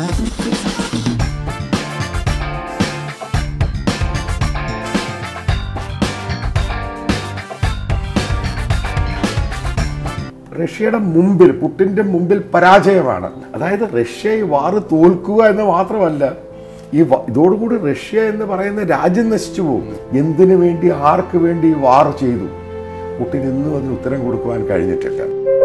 റഷ്യയുടെ മുമ്പിൽ പുട്ടിന്റെ മുമ്പിൽ പരാജയമാണ് അതായത് റഷ്യ ഈ വാറ് തോൽക്കുക എന്ന് മാത്രമല്ല ഈ വ- ഇതോടുകൂടി റഷ്യ എന്ന് പറയുന്ന രാജ്യം നശിച്ചു പോകും എന്തിനു വേണ്ടി ആർക്ക് വേണ്ടി ഈ വാർ ചെയ്തു പുട്ടിന് ഇന്നും അതിന് ഉത്തരം കൊടുക്കുവാൻ കഴിഞ്ഞിട്ടില്ല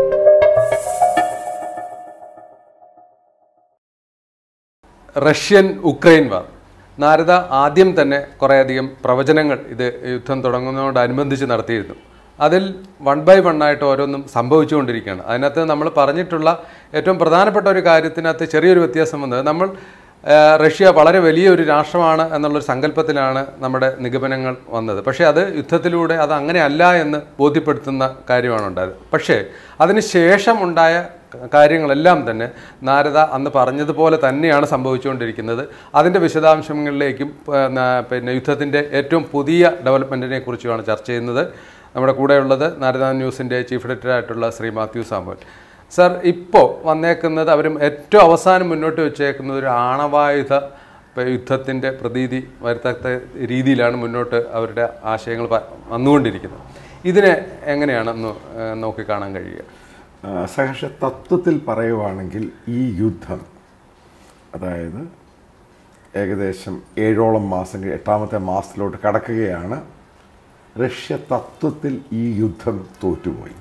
റഷ്യൻ ഉക്രൈൻ വാർ നാരദ ആദ്യം തന്നെ കുറേയധികം പ്രവചനങ്ങൾ ഇത് യുദ്ധം തുടങ്ങുന്നതോടനുബന്ധിച്ച് നടത്തിയിരുന്നു അതിൽ വൺ ബൈ വൺ ആയിട്ട് ഓരോന്നും സംഭവിച്ചുകൊണ്ടിരിക്കുകയാണ് അതിനകത്ത് നമ്മൾ പറഞ്ഞിട്ടുള്ള ഏറ്റവും പ്രധാനപ്പെട്ട ഒരു കാര്യത്തിനകത്ത് ചെറിയൊരു വ്യത്യാസം വന്നത് നമ്മൾ ആ, റഷ്യ വളരെ വലിയൊരു രാഷ്ട്രമാണ് എന്നുള്ളൊരു സങ്കല്പത്തിലാണ് നമ്മുടെ നിഗമനങ്ങൾ വന്നത് പക്ഷേ അത് യുദ്ധത്തിലൂടെ അത് അങ്ങനെയല്ല എന്ന് ബോധ്യപ്പെടുത്തുന്ന കാര്യമാണ് ഉണ്ടായത് പക്ഷേ അതിന് ശേഷം ഉണ്ടായ കാര്യങ്ങളെല്ലാം തന്നെ നാരദ അന്ന് പറഞ്ഞതുപോലെ തന്നെയാണ് സംഭവിച്ചുകൊണ്ടിരിക്കുന്നത് അതിൻ്റെ വിശദാംശങ്ങളിലേക്കും ആ, ന- പിന്നെ യുദ്ധത്തിൻ്റെ ഏറ്റവും പുതിയ ഡെവലപ്മെൻറ്റിനെ കുറിച്ചുമാണ് ചർച്ച ചെയ്യുന്നത് നമ്മുടെ കൂടെയുള്ളത് നാരദ ന്യൂസിൻ്റെ ചീഫ് എഡിറ്ററായിട്ടുള്ള ശ്രീ മാത്യു സാമുവൽ സർ ഇപ്പോൾ വന്നേക്കുന്നത് അവരും ഏറ്റവും അവസാനം മുന്നോട്ട് വെച്ചേക്കുന്നത് ഒരു ആണവായുധ ഇപ്പം യുദ്ധത്തിൻ്റെ പ്രതീതി വരുത്തക്ക രീതിയിലാണ് മുന്നോട്ട് അവരുടെ ആശയങ്ങൾ പ- വന്നുകൊണ്ടിരിക്കുന്നത് ഇതിനെ എങ്ങനെയാണെന്ന് നോക്കിക്കാണാൻ കഴിയുക ആ, സഹർഷ തത്വത്തിൽ പറയുവാണെങ്കിൽ ഈ യുദ്ധം അതായത് ഏകദേശം ഏഴോളം മാസങ്ങൾ എട്ടാമത്തെ മാസത്തിലോട്ട് കടക്കുകയാണ് റഷ്യ തത്വത്തിൽ ഈ യുദ്ധം തോറ്റുപോയി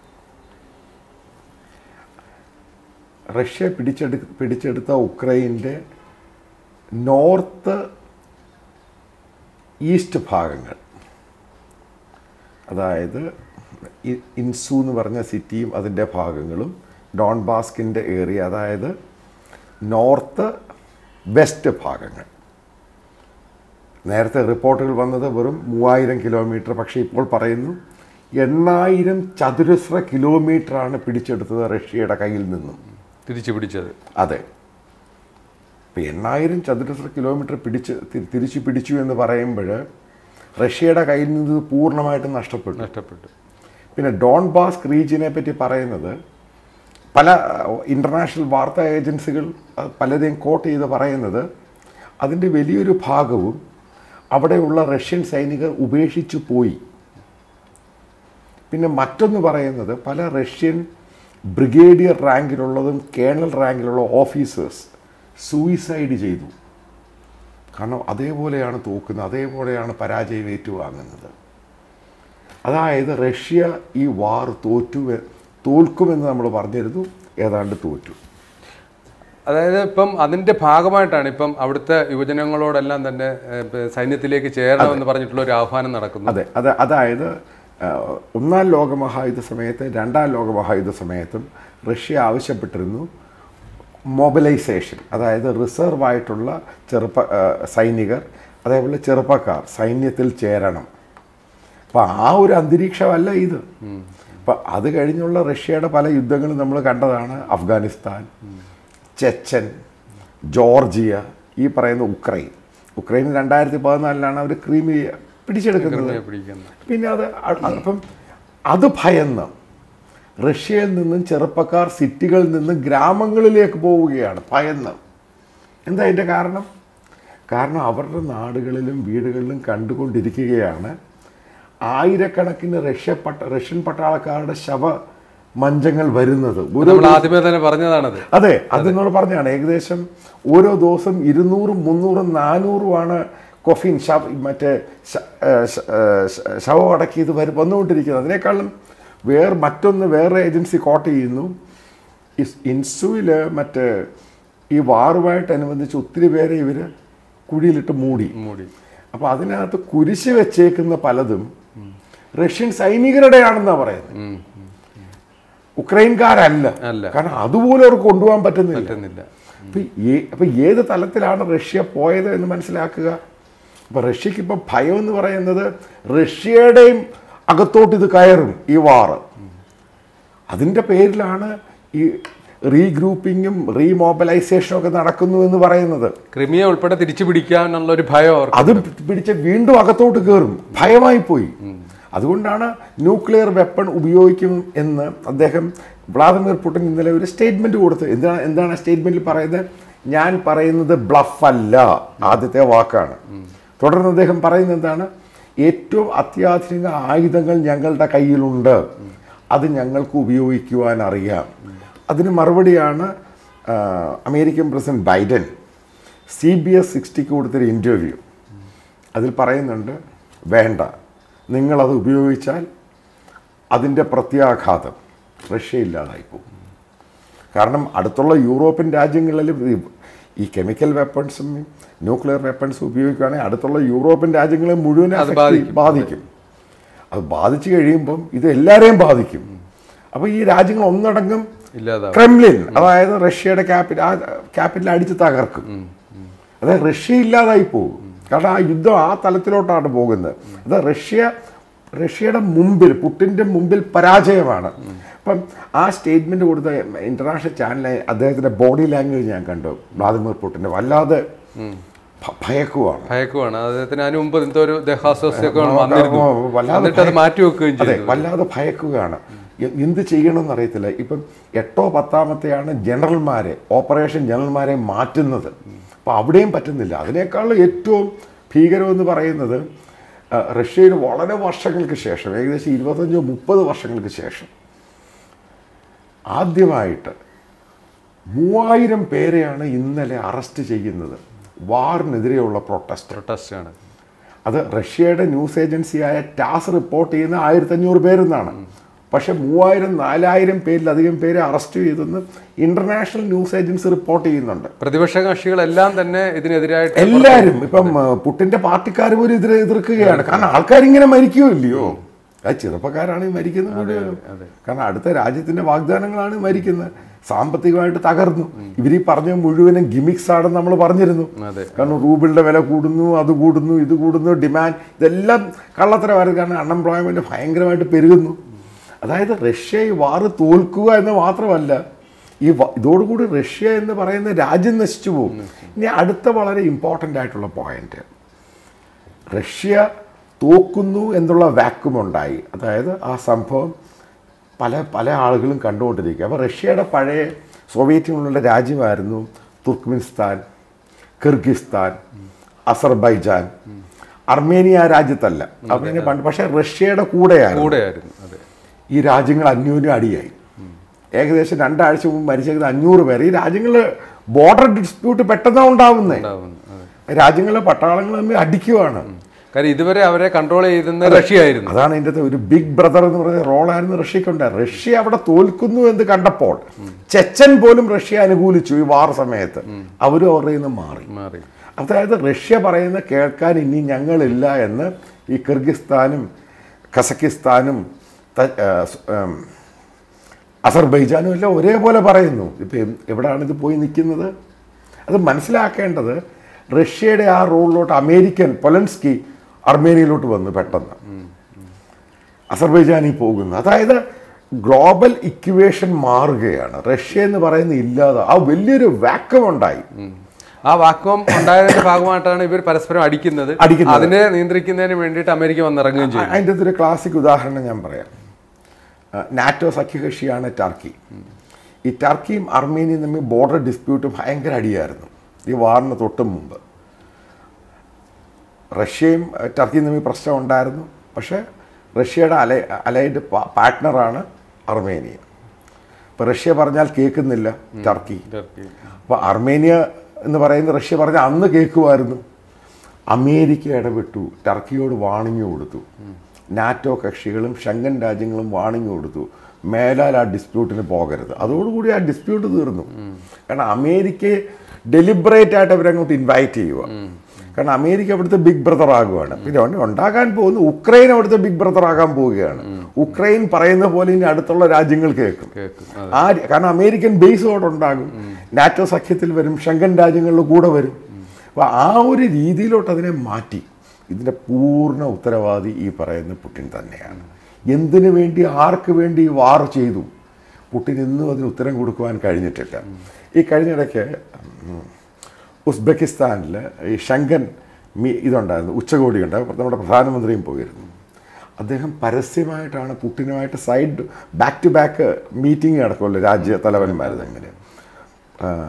റഷ്യ പിടിച്ചെടു പിടിച്ചെടുത്ത ഉക്രൈൻ്റെ നോർത്ത് ഈസ്റ്റ് ഭാഗങ്ങൾ അതായത് ഇ- ഇൻസു എന്ന് പറഞ്ഞ സിറ്റിയും അതിൻ്റെ ഭാഗങ്ങളും ഡോൺ ബാസ്കിൻ്റെ ഏരിയ അതായത് നോർത്ത് വെസ്റ്റ് ഭാഗങ്ങൾ നേരത്തെ റിപ്പോർട്ടുകൾ വന്നത് വെറും മൂവായിരം കിലോമീറ്റർ പക്ഷേ ഇപ്പോൾ പറയുന്നു എണ്ണായിരം ചതുരശ്ര കിലോമീറ്ററാണ് പിടിച്ചെടുത്തത് റഷ്യയുടെ കയ്യിൽ നിന്നും തിരിച്ചു പിടിച്ചത് അതെ ഇപ്പം എണ്ണായിരം ചതുരശ്ര കിലോമീറ്റർ പിടിച്ച് തി- തിരിച്ചു പിടിച്ചു എന്ന് പറയുമ്പോൾ റഷ്യയുടെ കയ്യിൽ നിന്ന് ഇത് പൂർണ്ണമായിട്ടും നഷ്ടപ്പെട്ടു നഷ്ടപ്പെട്ടു പിന്നെ ഡോൺ ബാസ്ക് റീജിയനെ പറ്റി പറയുന്നത് പല ഇൻ്റർനാഷണൽ വാർത്താ ഏജൻസികൾ അഹ് പലരെയും കോട്ട് ചെയ്ത് പറയുന്നത് അതിൻ്റെ വലിയൊരു ഭാഗവും അവിടെയുള്ള റഷ്യൻ സൈനികർ ഉപേക്ഷിച്ചു പോയി പിന്നെ മറ്റൊന്ന് പറയുന്നത് പല റഷ്യൻ ബ്രിഗേഡിയർ റാങ്കിലുള്ളതും കേണൽ റാങ്കിലുള്ള ഓഫീസേഴ്സ് സൂയിസൈഡ് ചെയ്തു കാരണം അതേപോലെയാണ് തോക്കുന്നത് അതേപോലെയാണ് പരാജയം ഏറ്റുവാങ്ങുന്നത് അതായത് റഷ്യ ഈ വാർ തോറ്റു എ- തോൽക്കുമെന്ന് നമ്മൾ പറഞ്ഞിരുന്നു ഏതാണ്ട് തോറ്റു അതായത് ഇപ്പം അതിന്റെ ഭാഗമായിട്ടാണ് ഇപ്പം അവിടുത്തെ യുവജനങ്ങളോടെല്ലാം തന്നെ ഏഹ്, ഇപ്പം സൈന്യത്തിലേക്ക് ചേരണമെന്ന് പറഞ്ഞിട്ടുള്ള ഒരു ആഹ്വാനം നടക്കുന്നു അതെ അത് അതായത് ആ, ഒന്നാം ലോകമഹായുദ്ധ സമയത്ത് രണ്ടാം ലോകമഹായുദ്ധ സമയത്തും റഷ്യ ആവശ്യപ്പെട്ടിരുന്നു മൊബിലൈസേഷൻ അതായത് റിസർവ് ആയിട്ടുള്ള ചെറുപ്പ ആ, സൈനികർ അതേപോലെ ചെറുപ്പക്കാർ സൈന്യത്തിൽ ചേരണം അപ്പം ആ ഒരു അന്തരീക്ഷമല്ല ഇത് അപ്പം അത് കഴിഞ്ഞുള്ള റഷ്യയുടെ പല യുദ്ധങ്ങളും നമ്മൾ കണ്ടതാണ് അഫ്ഗാനിസ്ഥാൻ ചെച്ചൻ ജോർജിയ ഈ പറയുന്ന ഉക്രൈൻ ഉക്രൈൻ രണ്ടായിരത്തി പതിനാലിലാണ് അവർ ക്രീമിയ പിടിച്ചെടുക്കുന്നത് ക്രിമിയ പിടിക്കുന്നത് പിന്നെ അത് അ- അ- അപ്പം അത് ഭയന്ന് റഷ്യയിൽ നിന്നും ചെറുപ്പക്കാർ സിറ്റികളിൽ നിന്നും ഗ്രാമങ്ങളിലേക്ക് പോവുകയാണ് ഭയന്ന് എന്താ അതിൻ്റെ കാരണം കാരണം അവരുടെ നാടുകളിലും വീടുകളിലും കണ്ടുകൊണ്ടിരിക്കുകയാണ് ആയിരക്കണക്കിന് റഷ്യ പട്ട റഷ്യൻ പട്ടാളക്കാരുടെ ശവ മഞ്ചങ്ങൾ വരുന്നത് ഓരോ നമ്മൾ ആദ്യമേ തന്നെ പറഞ്ഞതാണത് അതെ അത് എന്നോട് പറഞ്ഞാണ് ഏകദേശം ഓരോ ദിവസം ഇരുന്നൂറും മുന്നൂറും നാനൂറുമാണ് കൊഫിൻ ശവ മറ്റേ ശ- ഏ, ശ- ഏ, ശ- ശവം അടക്കിയത് വരും വന്നുകൊണ്ടിരിക്കുന്നത് അതിനേക്കാളും വേറെ മറ്റൊന്ന് വേറെ ഏജൻസി കോട്ട് ചെയ്യുന്നു ഇസ് ഇൻസുവിൽ മറ്റേ ഈ വാറുമായിട്ടനുബന്ധിച്ച് ഒത്തിരി പേരെ ഇവർ കുഴിയിലിട്ട് മൂടി മൂടി അപ്പോൾ അതിനകത്ത് കുരിശ് വെച്ചേക്കുന്ന പലതും റഷ്യൻ സൈനികരുടെയാണെന്നാണ് പറയുന്നത് ഉം. ഉക്രൈൻകാരല്ല അല്ല. കാരണം അതുപോലും അവർക്ക് കൊണ്ടുപോകാൻ പറ്റുന്നില്ല പറ്റുന്നില്ല അപ്പൊ ഏ- അപ്പൊ ഏത് തലത്തിലാണ് റഷ്യ പോയത് എന്ന് മനസ്സിലാക്കുക അപ്പൊ റഷ്യക്ക് ഇപ്പൊ ഭയം എന്ന് പറയുന്നത് റഷ്യയുടെയും അകത്തോട്ട് ഇത് കയറും ഈ വാറ് അതിൻ്റെ പേരിലാണ് ഈ റീഗ്രൂപ്പിങ്ങും റീമോബിലൈസേഷനും ഒക്കെ നടക്കുന്നു എന്ന് പറയുന്നത് ക്രിമിയ ഉൾപ്പെടെ തിരിച്ചു പിടിക്കാനുള്ള ഒരു ഭയം അവർക്ക് അത് പിടിച്ച് വീണ്ടും അകത്തോട്ട് കയറും ഭയമായി പോയി അതുകൊണ്ടാണ് ന്യൂക്ലിയർ വെപ്പൺ ഉപയോഗിക്കും എന്ന് അദ്ദേഹം വ്ളാദിമിർ പുടിൻ ഇന്നലെ ഒരു സ്റ്റേറ്റ്മെന്റ് കൊടുത്തത് എന്താണ് എന്താണ് സ്റ്റേറ്റ്മെന്റിൽ പറയുന്നത് ഞാൻ പറയുന്നത് ബ്ലഫല്ല ആദ്യത്തെ വാക്കാണ് തുടർന്ന് അദ്ദേഹം പറയുന്നത് എന്താണ് ഏറ്റവും അത്യാധുനിക ആയുധങ്ങൾ ഞങ്ങളുടെ കയ്യിലുണ്ട് അത് ഞങ്ങൾക്ക് ഉപയോഗിക്കുവാൻ അറിയാം അതിന് മറുപടിയാണ് ആ, American president Biden C B S സിക്സ്റ്റിക്ക് കൊടുത്തൊരു ഇൻ്റർവ്യൂ അതിൽ പറയുന്നുണ്ട് വേണ്ട നിങ്ങളത് ഉപയോഗിച്ചാൽ അതിൻ്റെ പ്രത്യാഘാതം റഷ്യ ഇല്ലാതായി പോകും കാരണം അടുത്തുള്ള യൂറോപ്യൻ രാജ്യങ്ങളിൽ ഈ- ഈ കെമിക്കൽ വെപ്പൺസും ന്യൂക്ലിയർ വെപ്പൺസും ഉപയോഗിക്കുകയാണെങ്കിൽ അടുത്തുള്ള യൂറോപ്യൻ രാജ്യങ്ങളെ മുഴുവൻ അത് affect ബാധിക്കും. ചെയ്യും- ബാധിക്കും അത് ബാധിച്ചു കഴിയുമ്പം ഇത് എല്ലാവരെയും ബാധിക്കും അപ്പോൾ ഈ രാജ്യങ്ങൾ ഒന്നടങ്കം ഇല്ലാതാവും ക്രെംലിൻ അതായത് റഷ്യയുടെ ക്യാപിറ്റൽ ആ ക്യാപിറ്റൽ അടിച്ച് തകർക്കും അതായത് റഷ്യ ഇല്ലാതായി പോകും കാരണം ആ യുദ്ധം ആ തലത്തിലോട്ടാണ് പോകുന്നത് അത് റഷ്യ റഷ്യയുടെ മുമ്പിൽ പുട്ടിൻ്റെ മുമ്പിൽ പരാജയമാണ് അപ്പം ആ സ്റ്റേറ്റ്മെൻറ്റ് കൊടുത്ത ഇൻ്റർനാഷണൽ ചാനലിൽ അദ്ദേഹത്തിൻ്റെ ബോഡി ലാംഗ്വേജ് ഞാൻ കണ്ടു വ്ളാദിമിർ പുട്ടിൻ്റെ വല്ലാതെ ഭ- ഭയക്കുവാണ് ഭയക്കുവാണ് അദ്ദേഹത്തിന് അതിന് മുമ്പ് എന്തോ ഒരു ദേഹാസ്വാസ്ഥ്യമൊക്കെ വന്നിരുന്നു ഓ, വല്ലാതെ എന്നിട്ട് അത് ഭയ- മാറ്റി വെക്കുകയും അതെ ചെയ്തു വല്ലാതെ ഭയക്കുകയാണ് എ- എന്ത് ചെയ്യണമെന്ന് അറിയത്തില്ല ഇപ്പം എട്ടോ പത്താമത്തെയാണ് ജനറൽമാരെ ഓപ്പറേഷൻ ജനറൽമാരെ മാറ്റുന്നത് അപ്പം അവിടെയും പറ്റുന്നില്ല അതിനേക്കാൾ ഏറ്റവും ഭീകരമെന്ന് പറയുന്നത് ആ, റഷ്യയിൽ വളരെ വർഷങ്ങൾക്ക് ശേഷം ഏകദേശം ഇരുപത്തഞ്ചോ മുപ്പത് വർഷങ്ങൾക്ക് ശേഷം ആദ്യമായിട്ട് മൂവായിരം പേരെയാണ് ഇന്നലെ അറസ്റ്റ് ചെയ്യുന്നത് വാറിനെതിരെയുള്ള പ്രൊട്ടസ്റ്റ് പ്രൊട്ടസ്റ്റ് ആണ് അത് റഷ്യയുടെ ന്യൂസ് ഏജൻസിയായ ടാസ് റിപ്പോർട്ട് ചെയ്യുന്ന ആയിരത്തഞ്ഞൂറ് പേരെന്നാണ് പക്ഷെ മൂവായിരം നാലായിരം പേരിലധികം പേരെ അറസ്റ്റ് ചെയ്തെന്ന് ഇന്റർനാഷണൽ ന്യൂസ് ഏജൻസി റിപ്പോർട്ട് ചെയ്യുന്നുണ്ട് പ്രതിപക്ഷ കക്ഷികളെല്ലാം തന്നെ ഇതിനെതിരായിട്ട് എല്ലാവരും ഇപ്പം ആ, പുട്ടിന്റെ പാർട്ടിക്കാർ പോലും ഇതിനെ എതിർക്കുകയാണ് കാരണം ആൾക്കാരിങ്ങനെ മരിക്കുമല്ലയോ അത് ചെറുപ്പക്കാരാണ് ഈ മരിക്കുന്നത് മുഴുവനും കാരണം അടുത്ത രാജ്യത്തിന്റെ വാഗ്ദാനങ്ങളാണ് ഈ മരിക്കുന്നത് സാമ്പത്തികമായിട്ട് തകർന്നു ഇവർ ഈ പറഞ്ഞ മുഴുവനും ഗിമിക്സ് ആണെന്ന് നമ്മൾ പറഞ്ഞിരുന്നു അതെ കാരണം റൂബിളിന്റെ വില കൂടുന്നു അത് കൂടുന്നു ഇത് കൂടുന്നു ഡിമാൻഡ് ഇതെല്ലാം കള്ളത്തരമായിരുന്നു കാരണം അൺഎംപ്ലോയ്മെന്റ് ഭയങ്കരമായിട്ട് പെരുകുന്നു അതായത് റഷ്യ ഈ വാറ് തോൽക്കുക എന്ന് മാത്രമല്ല ഈ വ- ഇതോടുകൂടി റഷ്യ എന്ന് പറയുന്ന രാജ്യം നശിച്ചു പോകും ഇനി അടുത്ത വളരെ ഇമ്പോർട്ടൻ്റ് ആയിട്ടുള്ള പോയിന്റ് റഷ്യ തോക്കുന്നു എന്നുള്ള വാക്വം ഉണ്ടായി അതായത് ആ സംഭവം പല പല ആളുകളും കണ്ടുകൊണ്ടിരിക്കുക അപ്പോൾ റഷ്യയുടെ പഴയ സോവിയറ്റ് യൂണിയനിലെ രാജ്യമായിരുന്നു തുർക്ക്മിനിസ്ഥാൻ കിർഗിസ്ഥാൻ അസർബൈജാൻ അർമേനിയ ആ രാജ്യത്തല്ല അർമേനിയ പണ്ട് പക്ഷേ റഷ്യയുടെ കൂടെയായിരുന്നു കൂടെയായിരുന്നു അതെ ഈ രാജ്യങ്ങൾ അന്യോന്യം അടിയായി ഏകദേശം രണ്ടാഴ്ച മുമ്പ് മരിച്ചത് അഞ്ഞൂറ് പേർ ഈ രാജ്യങ്ങളിൽ ബോർഡർ ഡിസ്പ്യൂട്ട് പെട്ടെന്നാണ് ഉണ്ടാവുന്നത് ഉണ്ടാവുന്നു അതെ രാജ്യങ്ങളിലെ പട്ടാളങ്ങൾ തമ്മിൽ അടിക്കുവാണ് കാര്യം ഇതുവരെ അവരെ കൺട്രോൾ ചെയ്തിരുന്ന റഷ്യ ആയിരുന്നു അതാണ് ഇതിൻ്റെ അകത്ത് ഒരു ബിഗ് ബ്രദർ എന്ന് പറയുന്ന റോളായിരുന്നു റഷ്യക്കുണ്ട് റഷ്യ അവിടെ തോൽക്കുന്നു എന്ന് കണ്ടപ്പോൾ ചെച്ചൻ പോലും റഷ്യ അനുകൂലിച്ചു ഈ വാർ സമയത്ത് അവരും അവരുടെ നിന്ന് മാറി മാറി അതായത് റഷ്യ പറയുന്ന കേൾക്കാൻ ഇനി ഞങ്ങളില്ല എന്ന് ഈ കിർഗിസ്ഥാനും കസക്കിസ്ഥാനും ത- ആ, സ്- ആം, അസർബൈജാനും എല്ലാം ഒരേപോലെ പറയുന്നു ഇപ്പം എവിടെയാണ് ഇത് പോയി നിൽക്കുന്നത് അത് മനസ്സിലാക്കേണ്ടത് റഷ്യയുടെ ആ റോളിലോട്ട് അമേരിക്കൻ പൊലൻസ്കി അർമേനിയയിലോട്ട് വന്നു പെട്ടെന്ന് അസർബൈജാനിൽ പോകുന്നു അതായത് ഗ്ലോബൽ ഇക്വേഷൻ മാറുകയാണ് റഷ്യ എന്ന് പറയുന്ന ഇല്ലാതെ ആ വലിയൊരു വാക്കം ഉണ്ടായി ആ വാക്വം ഉണ്ടായതിന്റെ ഭാഗമായിട്ടാണ് ഇവർ പരസ്പരം അടിക്കുന്നത് അടിക്കുന്നത്. അതിനെ നിയന്ത്രിക്കുന്നതിന് വേണ്ടിയിട്ട് അമേരിക്ക വന്നിറങ്ങുകയും ചെയ്യും അതിൻ്റെ അകത്തൊരു ക്ലാസിക് ഉദാഹരണം ഞാൻ പറയാം ആ, നാറ്റോ സഖ്യകക്ഷിയാണ് ടർക്കി ഈ ടർക്കിയും അർമേനിയും തമ്മിൽ ബോർഡർ ഡിസ്പ്യൂട്ട് ഭയങ്കര അടിയായിരുന്നു ഈ വാറിന് തൊട്ട് മുമ്പ് റഷ്യയും ആ, ടർക്കിയും തമ്മിൽ പ്രശ്നം ഉണ്ടായിരുന്നു പക്ഷേ റഷ്യയുടെ അലൈ അലൈഡ് പാർട്ട്ണറാണ് അർമേനിയ ഇപ്പോൾ റഷ്യ പറഞ്ഞാൽ കേൾക്കുന്നില്ല ടർക്കി ടർക്കി. അപ്പോൾ അർമേനിയ എന്ന് പറയുന്ന റഷ്യ പറഞ്ഞ അന്ന് കേൾക്കുമായിരുന്നു അമേരിക്ക ഇടപെട്ടു ടർക്കിയോട് വാണിംഗ് കൊടുത്തു നാറ്റോ കക്ഷികളും ഷങ്കൻ രാജ്യങ്ങളും വാണിംഗ് കൊടുത്തു മേലാൽ ആ ഡിസ്പ്യൂട്ടിന് പോകരുത് അതോടുകൂടി ആ ഡിസ്പ്യൂട്ട് തീർന്നു കാരണം അമേരിക്കയെ ഡെലിബറേറ്റ് ആയിട്ട് അവരങ്ങോട്ട് ഇൻവൈറ്റ് ചെയ്യുക കാരണം അമേരിക്ക അവിടുത്തെ ബിഗ് ബ്രദർ ആകുകയാണ് പിന്നെ ഉണ്ട് ഉണ്ടാകാൻ പോകുന്ന ഉക്രൈൻ അവിടുത്തെ ബിഗ് ബ്രദർ ആകാൻ പോവുകയാണ് ഉക്രൈൻ പറയുന്ന പോലെ ഇനി അടുത്തുള്ള രാജ്യങ്ങൾ കേൾക്കും കേൾക്കും അതെ. ആ കാരണം അമേരിക്കൻ ബേസ് അവിടെ ഉണ്ടാകും നാറ്റോ സഖ്യത്തിൽ വരും ഷങ്കൻ രാജ്യങ്ങളുടെ കൂടെ വരും അപ്പോൾ ആ ഒരു രീതിയിലോട്ട് അതിനെ മാറ്റി ഇതിൻ്റെ പൂർണ്ണ ഉത്തരവാദി ഈ പറയുന്ന പുടിൻ തന്നെയാണ് എന്തിനു വേണ്ടി ആർക്ക് വേണ്ടി ഈ വാർ ചെയ്തു പുടിൻ ഇന്നും അതിന് ഉത്തരം കൊടുക്കുവാൻ കഴിഞ്ഞിട്ടില്ല ഈ കഴിഞ്ഞിടയ്ക്ക് ഉം, ഉസ്ബെക്കിസ്ഥാനിൽ ഈ ഷങ്കൻ മീ ഇതുണ്ടായിരുന്നു ഉച്ചകോടി ഉണ്ടായിരുന്നു നമ്മുടെ പ്രധാനമന്ത്രിയും പോയിരുന്നു അദ്ദേഹം പരസ്യമായിട്ടാണ് പുട്ടിനുമായിട്ട് side back to back meeting നടക്കുമല്ലോ രാജ്യ തലവന്മാർ തമ്മിൽ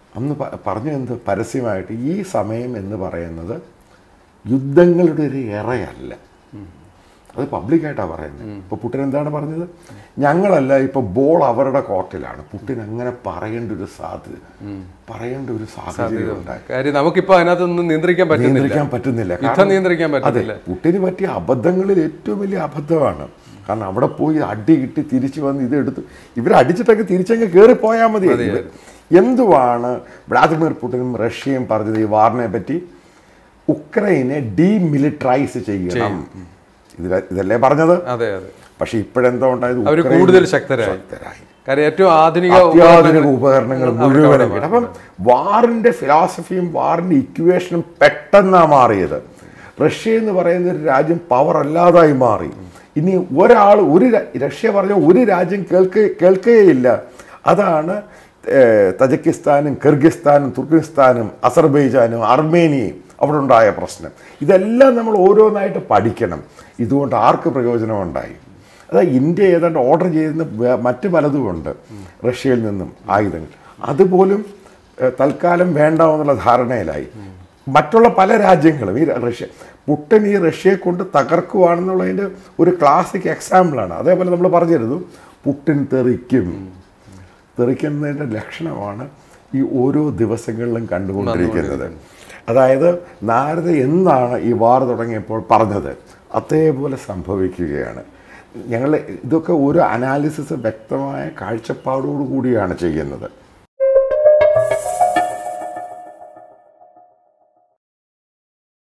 അന്ന് പ- പറഞ്ഞു എന്ത് പരസ്യമായിട്ട് ഈ സമയം എന്ന് പറയുന്നത് യുദ്ധങ്ങളുടെ ഒരു എറയല്ല അത് പബ്ലിക്കായിട്ടാണ് പറയുന്നത് ഇപ്പോൾ പുട്ടിൻ എന്താണ് പറഞ്ഞത് ഞങ്ങളല്ല ഇപ്പോൾ ബോൾ അവരുടെ കോർട്ടിലാണ് പുട്ടിൻ അങ്ങനെ പറയേണ്ട ഒരു സാധ്യത പറയേണ്ട ഒരു സാഹചര്യം ഉണ്ടായി കാര്യം നമുക്കിപ്പോ അതിനകത്തൊന്നും നിയന്ത്രിക്കാൻ പറ്റുന്നില്ല നിയന്ത്രിക്കാൻ പറ്റുന്നില്ല യുദ്ധം കാരണം- നിയന്ത്രിക്കാൻ അതെ പറ്റുന്നില്ല പുട്ടിന് പറ്റിയ അബദ്ധങ്ങളിൽ ഏറ്റവും വലിയ അബദ്ധമാണ് കാരണം അവിടെ പോയി അടി കിട്ടി തിരിച്ചു വന്ന് ഇതെടുത്ത് ഇവരെ അടിച്ചിട്ടൊക്കെ തിരിച്ചങ്ങ് കയറിപ്പോയാൽ മതി ഇവർ- എന്തുവാണ് വ്ളാദിമിർ പുടിനും റഷ്യയും പറഞ്ഞത് ഈ വാറിനെ പറ്റി ഉക്രൈനെ ഡീമിലിറ്ററൈസ് ചെയ്യണം ഇതില ഇതല്ലേ പറഞ്ഞത് അതെ അതെ പക്ഷെ ഇപ്പോഴെന്തോ ഉണ്ടായത് അവര് ഉക്രൈൻ കൂടുതൽ ശക്തരായി. ശക്തരായി കാര്യം ഏറ്റവും ആധുനിക അത്യാധുനിക ഉപകരണങ്ങൾ അവർക്ക് മുഴുവനും അവിടെ കിട്ടും അപ്പം വാറിന്റെ ഫിലോസഫിയും വാറിന്റെ ഇക്വേഷനും പെട്ടെന്നാ മാറിയത് റഷ്യ എന്ന് പറയുന്ന ഒരു രാജ്യം പവർ അല്ലാതായി മാറി ഇനി ഒരാൾ ഒരു രാ- റഷ്യ പറഞ്ഞ ഒരു രാജ്യം കേൾക്ക കേൾക്കുകയില്ല അതാണ് ഏഹ്, തജക്കിസ്ഥാനും കിർഗിസ്ഥാനും തുർക്കിസ്ഥാനും അസർബൈജാനും അർമേനിയയും അവിടെ ഉണ്ടായ പ്രശ്നം ഇതെല്ലാം നമ്മൾ ഓരോന്നായിട്ട് പഠിക്കണം ഇതുകൊണ്ട് ആർക്ക് പ്രയോജനമുണ്ടായി അതാ ഇന്ത്യ ഏതാണ്ട് ഓർഡർ ചെയ്യുന്ന വേ- മറ്റ് പലതുമുണ്ട് റഷ്യയിൽ നിന്നും ആയുധങ്ങൾ അതുപോലും ഏഹ്, തൽക്കാലം വേണ്ട എന്നുള്ള ധാരണയിലായി മറ്റുള്ള പല രാജ്യങ്ങളും ഈ റഷ്യ പുട്ടൻ ഈ റഷ്യയെ കൊണ്ട് തകർക്കുവാണെന്നുള്ളതിൻ്റെ ഒരു ക്ലാസിക് എക്സാമ്പിളാണ് അതേപോലെ നമ്മൾ പറഞ്ഞിരുന്നു പുട്ടിൻ തെറിക്കും തെറിക്കുന്നതിൻ്റെ ലക്ഷണമാണ് ഈ ഓരോ ദിവസങ്ങളിലും കണ്ടുകൊണ്ടിരിക്കുന്നത് അതായത് നാരദ എന്താണ് ഈ വാർ തുടങ്ങിയപ്പോൾ പറഞ്ഞത് അതേപോലെ സംഭവിക്കുകയാണ് ഞങ്ങൾ ഇതൊക്കെ ഒരു അനാലിസിസ് വ്യക്തമായ കാഴ്ചപ്പാടോടു കൂടിയാണ് ചെയ്യുന്നത്